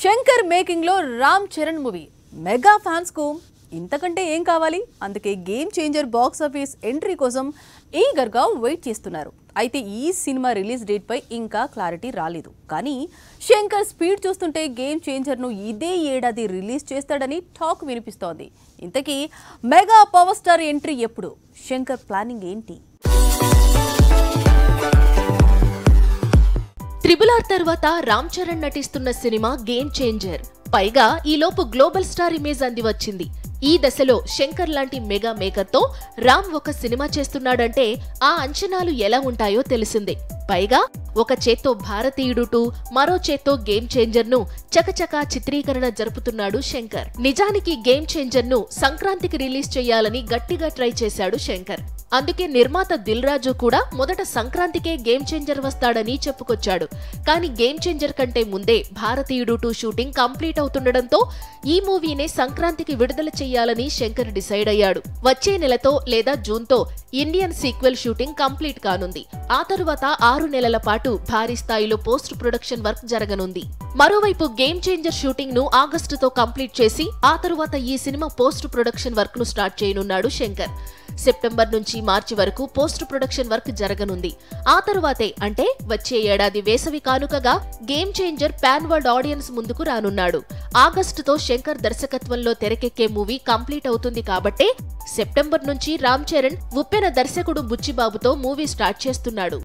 Shankar making లో Ram Charan movie mega fans కు ఇంతకంటే ఏం కావాలి అందుకే game changer box office entry కోసం ఈగర్ గా వెయిట్ చేస్తున్నారు అయితే ఈ సినిమా రిలీజ్ డేట్ పై ఇంకా క్లారిటీ రాలేదు కానీ శంకర్ స్పీడ్ చూస్తుంటే గేమ్ చేంజర్ ను ఇదే ఏడాది రిలీజ్ చేస్తాడని టాక్ వినిపిస్తోంది ఇంతకీ మెగా పవర్ స్టార్ ఎంట్రీ ఎప్పుడు శంకర్ ప్లానింగ్ ఏంటి త్రిబుల్ ఆర్ తర్వాత రామ్ చరణ్ నటిస్తున్న సినిమా గేమ్ చేంజర్ పైగా ఈలోపు గ్లోబల్ స్టార్ ఇమేజ్ అంది వచ్చింది ఈ దశలో శంకర్ లాంటి మెగా మేకర్ తో రామ్ ఒక సినిమా చేస్తున్నాడంటే ఆ అంచనాలు ఎలా ఉంటాయో తెలిసిందే పైగా ఒక చేత్తో భారతీయుడు టూ మరో చేత్తో గేమ్ చేంజర్ ను చకచకా చిత్రీకరణ జరుపుతున్నాడు శంకర్ నిజానికి గేమ్ చేంజర్ ను సంక్రాంతికి రిలీజ్ చేయాలని గట్టిగా ట్రై చేశాడు శంకర్ అందుకే నిర్మాత దిల్ రాజు కూడా మొదట సంక్రాంతికే గేమ్ చేంజర్ వస్తాడని చెప్పుకొచ్చాడు కానీ గేమ్ చేంజర్ కంటే ముందే భారతీయుడు టూ షూటింగ్ కంప్లీట్ అవుతుండడంతో ఈ మూవీనే సంక్రాంతికి విడుదల చేయాలని శంకర్ డిసైడ్ అయ్యాడు వచ్చే నెలతో లేదా జూన్తో ఇండియన్ సీక్వెల్ షూటింగ్ కంప్లీట్ కానుంది ఆ తరువాత ఆరు నెలల పాటు భారీ స్థాయిలో పోస్ట్ ప్రొడక్షన్ వర్క్ జరగనుంది మరోవైపు గేమ్ చేంజర్ షూటింగ్ ను ఆగస్టుతో కంప్లీట్ చేసి ఆ తరువాత ఈ సినిమా పోస్ట్ ప్రొడక్షన్ వర్క్ ను స్టార్ట్ చేయనున్నాడు శంకర్ సెప్టెంబర్ నుంచి మార్చి వరకు పోస్ట్ ప్రొడక్షన్ వర్క్ జరగనుంది ఆ తరువాతే అంటే వచ్చే ఏడాది వేసవి కానుకగా game changer pan world audience ముందుకు రానున్నాడు ఆగస్టుతో శంకర్ దర్శకత్వంలో తెరకెక్కే మూవీ కంప్లీట్ అవుతుంది కాబట్టే సెప్టెంబర్ నుంచి రామ్ చరణ్ ఉప్పెన దర్శకుడు బుచ్చిబాబుతో మూవీ స్టార్ట్ చేస్తున్నాడు